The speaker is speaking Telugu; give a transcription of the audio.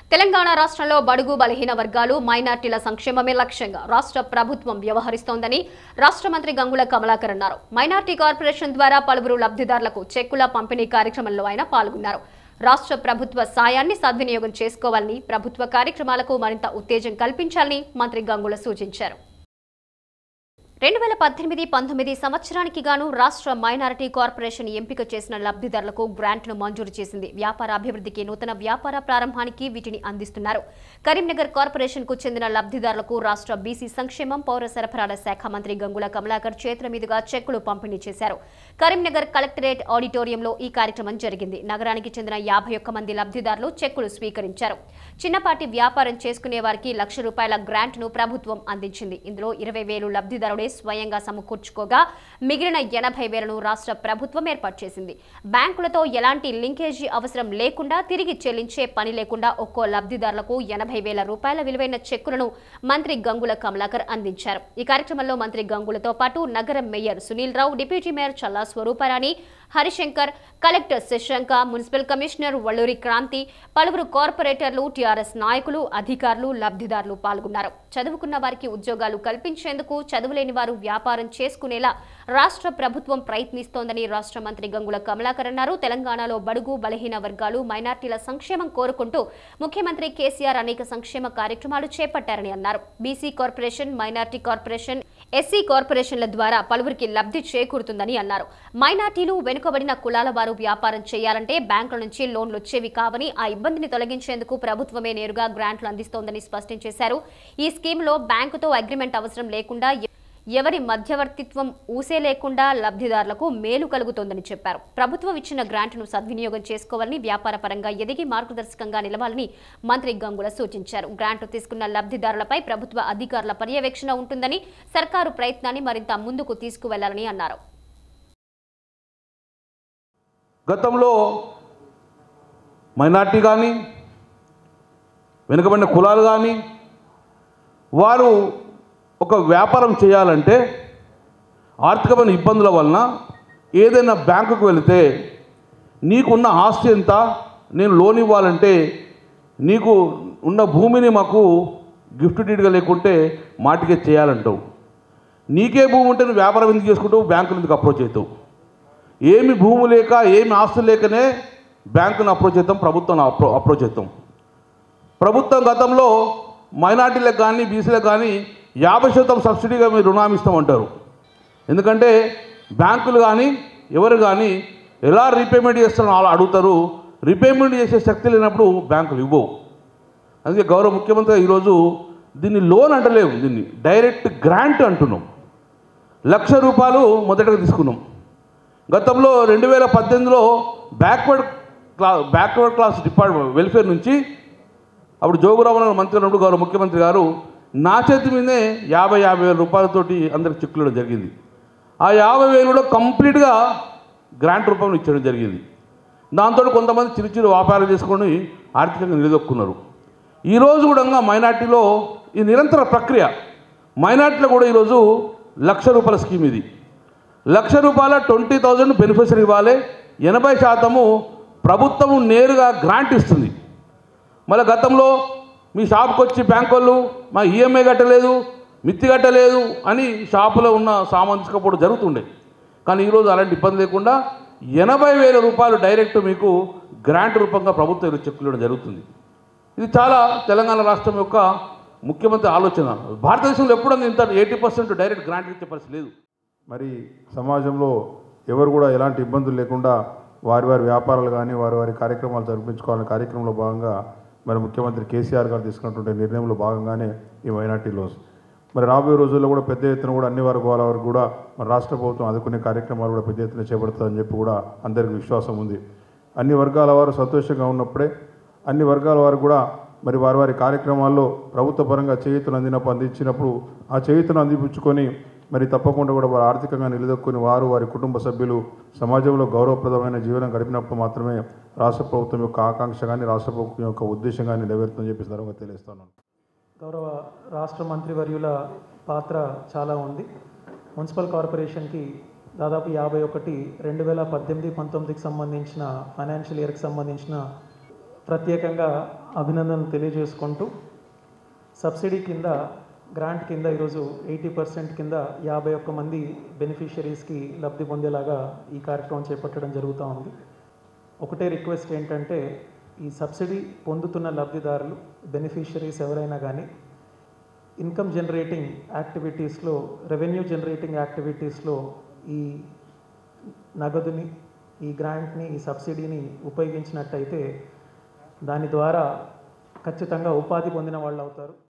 తెలంగాణ రాష్ట్రంలో బడుగు బలహీన వర్గాలు మైనార్టీల సంక్షేమమే లక్ష్యంగా రాష్ట్ర ప్రభుత్వం వ్యవహరిస్తోందని రాష్ట్ర మంత్రి గంగుల కమలాకర్ అన్నారు మైనార్టీ కార్పొరేషన్ ద్వారా పలువురు లబ్ధిదారులకు చెక్కుల పంపిణీ కార్యక్రమంలో ఆయన పాల్గొన్నారు రాష్ట్ర ప్రభుత్వ సాయాన్ని సద్వినియోగం చేసుకోవాలని ప్రభుత్వ కార్యక్రమాలకు మరింత ఉత్తేజం కల్పించాలని మంత్రి గంగుల సూచించారు రెండు వేల పద్దెనిమిది పంతొమ్మిది సంవత్సరానికి గాను రాష్ట్ర మైనారిటీ కార్పొరేషన్ ఎంపిక చేసిన లబ్ధిదారులకు గ్రాంట్ను మంజూరు చేసింది వ్యాపార అభివృద్ధికి నూతన వ్యాపార ప్రారంభానికి వీటిని అందిస్తున్నారు కరీంనగర్ కార్పొరేషన్ కు చెందిన లబ్ధిదారులకు రాష్ట్ర బీసీ సంక్షేమం పౌర సరఫరాల శాఖ మంత్రి గంగుల కమలాకర్ చేతుల మీదుగా చెక్కులు పంపిణీ చేశారు కరీంనగర్ కలెక్టరేట్ ఆడిటోరియంలో ఈ కార్యక్రమం జరిగింది నగరానికి చెందిన యాభై ఒక్క మంది లబ్ధిదారులు చెక్కులు స్వీకరించారు చిన్నపాటి వ్యాపారం చేసుకునే వారికి లక్ష రూపాయల గ్రాంట్ను ప్రభుత్వం అందించింది ఇందులో ఇరవై వేలు లబ్ధిదారుడే స్వయంగా సమకూర్చుకోగా మిగిలిన ఎనభై వేలను రాష్ట్ర ప్రభుత్వం ఏర్పాటు చేసింది బ్యాంకులతో ఎలాంటి లింకేజీ అవసరం లేకుండా తిరిగి చెల్లించే పని లేకుండా ఒక్కో లబ్ధిదారులకు ఎనభై వేల రూపాయల విలువైన చెక్కులను మంత్రి గంగుల కమలాకర్ అందించారు ఈ కార్యక్రమంలో మంత్రి గంగులతో పాటు నగర mayor Sunil Rao deputy mayor Challa Swarooparani Harishankar collector Shashanka municipal commissioner Valluri Kranti పలువురు కార్పొరేటర్లు టీఆర్ఎస్ నాయకులు అధికారులు లబ్ధిదారులు పాల్గొన్నారు చదువుకున్న వారికి ఉద్యోగాలు కల్పించేందుకు చదువులేని వారు వ్యాపారం చేసుకునేలా రాష్ట్ర ప్రభుత్వం ప్రయత్నిస్తోందని రాష్ట్ర మంత్రి గంగుల కమలాకర్ అన్నారు తెలంగాణలో బడుగు బలహీన వర్గాలు మైనార్టీల సంక్షేమం కోరుకుంటూ ముఖ్యమంత్రి కేసీఆర్ అనేక సంక్షేమ కార్యక్రమాలు చేపట్టారని అన్నారు BC corporation minority corporation SC కార్పొరేషన్ల ద్వారా పలువురికి లబ్ధి చేకూరుతుందని అన్నారు మైనార్టీలు వెనుకబడిన కులాల వారు వ్యాపారం చేయాలంటే బ్యాంకుల నుంచి లోన్లు వచ్చేవి కావని ఆ ఇబ్బందిని తొలగించేందుకు ప్రభుత్వమే నేరుగా గ్రాంట్లు అందిస్తోందని స్పష్టం చేశారు ఈ స్కీమ్లో బ్యాంకుతో అగ్రిమెంట్ అవసరం లేకుండా ఎ- ఎవరి మధ్యవర్తిత్వం ఊసే లేకుండా లబ్ధిదారులకు మేలు కలుగుతోందని చెప్పారు ప్రభుత్వం ఇచ్చిన గ్రాంట్ను సద్వినియోగం చేసుకోవాలని వ్యాపార పరంగా ఎదిగి మార్గదర్శకంగా నిలవాలని మంత్రి గంగుల సూచించారు గ్రాంట్ తీసుకున్న లబ్ధిదారులపై ప్రభుత్వ అధికారుల పర్యవేక్షణ ఉంటుందని సర్కారు ప్రయత్నాన్ని మరింత ముందుకు తీసుకువెళ్లాలని అన్నారు గతంలో మైనార్టీ కానీ వెనుకబడిన కులాలు కానీ వారు ఒక వ్యాపారం చేయాలంటే ఆర్థికమైన ఇబ్బందుల వలన ఏదైనా బ్యాంకుకు వెళితే నీకున్న ఆస్తి ఎంత నేను లోన్ ఇవ్వాలంటే నీకు ఉన్న భూమిని మాకు గిఫ్ట్ డీడ్గా లేకుంటే మాటికే చేయాలంటావు నీకే భూమి ఉంటే నువ్వు వ్యాపారం ఎందుకు చేసుకుంటావు బ్యాంకులు ఎందుకు అప్రోచ్ అవుతావు ఏమి భూమి లేక ఏమి ఆస్తులు లేకనే బ్యాంకును అప్రోచ్ అవుతాం ప్రభుత్వం అప్రో అప్రోచ్ అవుతాం ప్రభుత్వం గతంలో మైనార్టీలకు కానీ బీసీలకు కానీ యాభై శాతం సబ్సిడీగా మీరు రుణాలు ఇస్తామంటారు ఎందుకంటే బ్యాంకులు కానీ ఎవరు కానీ ఎలా రీపేమెంట్ చేస్తారో అలా అడుగుతారు రీపేమెంట్ చేసే శక్తి లేనప్పుడు బ్యాంకులు ఇవ్వవు అందుకే గౌరవ ముఖ్యమంత్రి ఈరోజు దీన్ని లోన్ అంటలేము దీన్ని డైరెక్ట్ గ్రాంట్ అంటున్నాం లక్ష రూపాయలు మొదటగా తీసుకున్నాం గతంలో రెండు వేల పద్దెనిమిదిలో బ్యాక్వర్డ్ క్లా బ్యాక్వర్డ్ క్లాస్ డిపార్ట్మెంట్ వెల్ఫేర్ నుంచి అప్పుడు జోగురామన్ గారు మంత్రి ఉన్నప్పుడు గౌరవ ముఖ్యమంత్రి గారు నా చేతి మీదే యాభై యాభై వేల రూపాయలతోటి అందరికి చెక్కులు ఇవ్వడం జరిగింది ఆ యాభై వేలు కూడా కంప్లీట్గా గ్రాంట్ రూపంలో ఇచ్చడం జరిగింది దాంతో కొంతమంది చిన్న చిన్న వ్యాపారం చేసుకొని ఆర్థికంగా నిలదొక్కున్నారు ఈరోజు కూడా మైనార్టీలో ఈ నిరంతర ప్రక్రియ మైనార్టీలో కూడా ఈరోజు లక్ష రూపాయల స్కీమ్ ఇది లక్ష రూపాయల ట్వంటీ థౌజండ్ బెనిఫిషరీ ఇవ్వాలి ఎనభై శాతము ప్రభుత్వము నేరుగా గ్రాంట్ ఇస్తుంది మళ్ళీ గతంలో మీ షాప్కి వచ్చి బ్యాంక్ వాళ్ళు మా ఈఎంఐ కట్టలేదు మిత్తి కట్టలేదు అని షాపులో ఉన్న సామాన్ తీసుకపోవడం జరుగుతుండే కానీ ఈరోజు అలాంటి ఇబ్బంది లేకుండా ఎనభై వేల రూపాయలు డైరెక్ట్ మీకు గ్రాంట్ రూపంగా ప్రభుత్వం ఈరోజు చెక్కులు ఇవ్వడం జరుగుతుంది ఇది చాలా తెలంగాణ రాష్ట్రం యొక్క ముఖ్యమంత్రి ఆలోచన భారతదేశంలో ఎప్పుడన్నా ఇంత ఎయిటీ పర్సెంట్ డైరెక్ట్ గ్రాంట్ ఇచ్చే పరిస్థితి లేదు మరి సమాజంలో ఎవరు కూడా ఎలాంటి ఇబ్బందులు లేకుండా వారి వారి వ్యాపారాలు కానీ వారి వారి కార్యక్రమాలు జరిపించుకోవాలనే కార్యక్రమంలో భాగంగా మరి ముఖ్యమంత్రి కేసీఆర్ గారు తీసుకున్నటువంటి నిర్ణయంలో భాగంగానే ఈ మైనార్టీ లోన్స్ మరి రాబోయే రోజుల్లో కూడా పెద్ద ఎత్తున కూడా అన్ని వర్గాల వరకు కూడా మన రాష్ట్ర ప్రభుత్వం ఆదుకునే కార్యక్రమాలు కూడా పెద్ద ఎత్తున చేపడుతుందని చెప్పి కూడా అందరికీ విశ్వాసం ఉంది అన్ని వర్గాల వారు సంతోషంగా ఉన్నప్పుడే అన్ని వర్గాల వారు కూడా మరి వారి వారి కార్యక్రమాల్లో ప్రభుత్వ పరంగా చేయుతను అందినప్పుడు అందించినప్పుడు ఆ చేయుతను అందిపుచ్చుకొని మరి తప్పకుండా కూడా వారు ఆర్థికంగా నిలదొక్కుని వారు వారి కుటుంబ సభ్యులు సమాజంలో గౌరవప్రదమైన జీవనం గడిపినప్పుడు మాత్రమే రాష్ట్ర ప్రభుత్వం యొక్క ఆకాంక్ష కానీ రాష్ట్ర ప్రభుత్వం యొక్క ఉద్దేశం కానీ నెరవేరుతుందని చెప్పి సందర్భంగా తెలియస్తున్నాను గౌరవ రాష్ట్ర మంత్రివర్యుల పాత్ర చాలా ఉంది మున్సిపల్ కార్పొరేషన్కి దాదాపు యాభై ఒకటి రెండు వేల పద్దెనిమిది పంతొమ్మిదికి సంబంధించిన ఫైనాన్షియల్ ఇయర్కి సంబంధించిన ప్రత్యేకంగా అభినందనలు తెలియజేసుకుంటూ సబ్సిడీ కింద గ్రాంట్ కింద ఈరోజు ఎయిటీ పర్సెంట్ కింద యాభై ఒక్క మంది బెనిఫిషరీస్కి లబ్ధి పొందేలాగా ఈ కార్యక్రమం చేపట్టడం జరుగుతూ ఉంది ఒకటే రిక్వెస్ట్ ఏంటంటే ఈ సబ్సిడీ పొందుతున్న లబ్ధిదారులు బెనిఫిషరీస్ ఎవరైనా కానీ ఇన్కమ్ జనరేటింగ్ యాక్టివిటీస్లో రెవెన్యూ జనరేటింగ్ యాక్టివిటీస్లో ఈ నగదుని ఈ గ్రాంట్ని ఈ సబ్సిడీని ఉపయోగించినట్టయితే దాని ద్వారా ఖచ్చితంగా ఉపాధి పొందిన వాళ్ళు అవుతారు